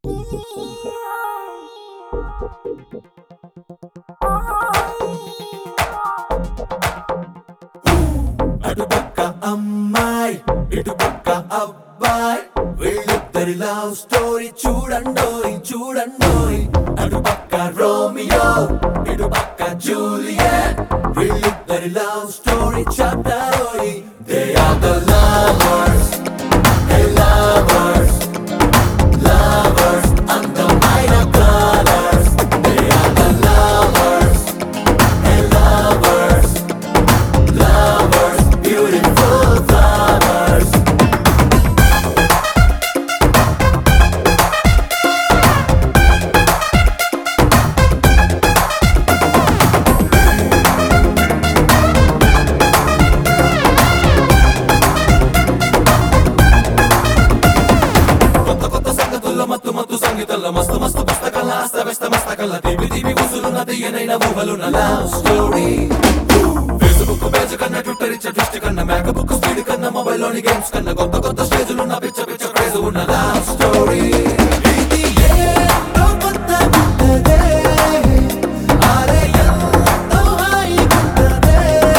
అటుపక్క అమ్మాయి ఇటుపక్క అబ్బాయి వీళ్ళిద్దరి లవ్ స్టోరీ చూడండోయ్ చూడండోయ్ అటుపక్క రోమియో ఇటుపక్క జూలియట్ వీళ్ళిద్దరి లవ్ స్టోరీ చెప్తారోయ్ they are the lovers they lovers lovers అందమైన colours they are the lovers they lovers lovers, beautiful flowers. కొత్త కొత్త సంగతుల్లో మత్తు మత్తు సంగీతంలో మస్తు మస్తు పుస్తకాల అస్తవ్యస్త మస్తకల్ల తీపి తీపి గుసులున్న తీయనైన ఊహలున్న లవ్ స్టోరీ ఫేస్బుక్ పేజ్ కన్నా ట్విట్టర్ ఇచ్చే ట్విస్ట్ కన్నా మేక బుక్ స్పీడ్ కన్నా మొబైల్ లోని గేమ్స్ కన్నా కొత్త కొత్త స్టేజ్లున్న పిచ్చ పిచ్చ క్రేజ్ ఉన్న లవ్ స్టోరీ ఇది ఏంటో కొత్తగుంటదే. అరే ఎంతో హాయిగుంటదే.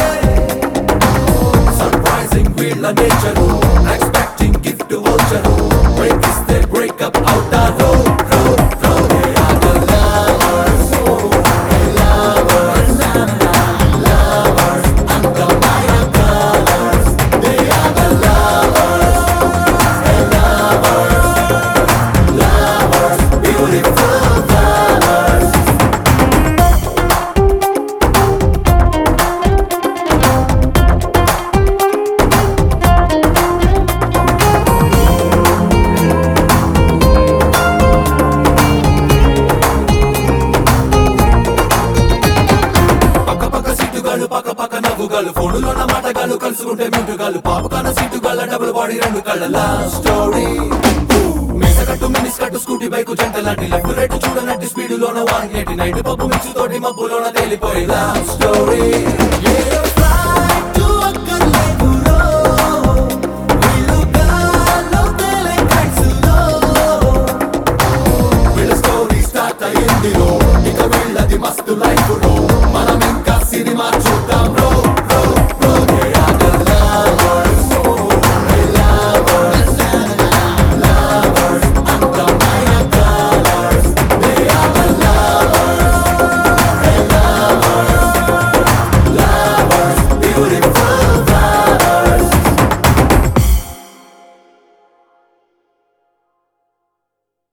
Surprising వీళ్ళ nature expecting gift voucher break ఇస్తే బ్రేకప్ అవుతారు రో రో They are the lovers. Hey, lovers. Lovers. అందమైన colours. They are the lovers. Hey, lovers. Lovers. Beautiful flowers. పక్క పక్క సీటుగాళ్ళు పక్క పక్క నవ్వుగాళ్ళు ఫోనులో నా మాటగాళ్ళు కలుసుకుంటే మ్యూటుగాళ్ళు పాపకాన సీటుగాళ్ళ డబుల్ బాడీ రెండు కళ్ళ లవ్ స్టోరీ మీస కట్టు మినిస్ కట్టు స్కూటీ బైక్ జంట లాంటి లెఫ్ట్ రైట్ చూడనట్టి స్పీడ్ లోన వాంగేటి నైట్ పప్పు మిక్స్ తోటి మబ్బులోన తేలిపోయి లవ్ స్టోరీ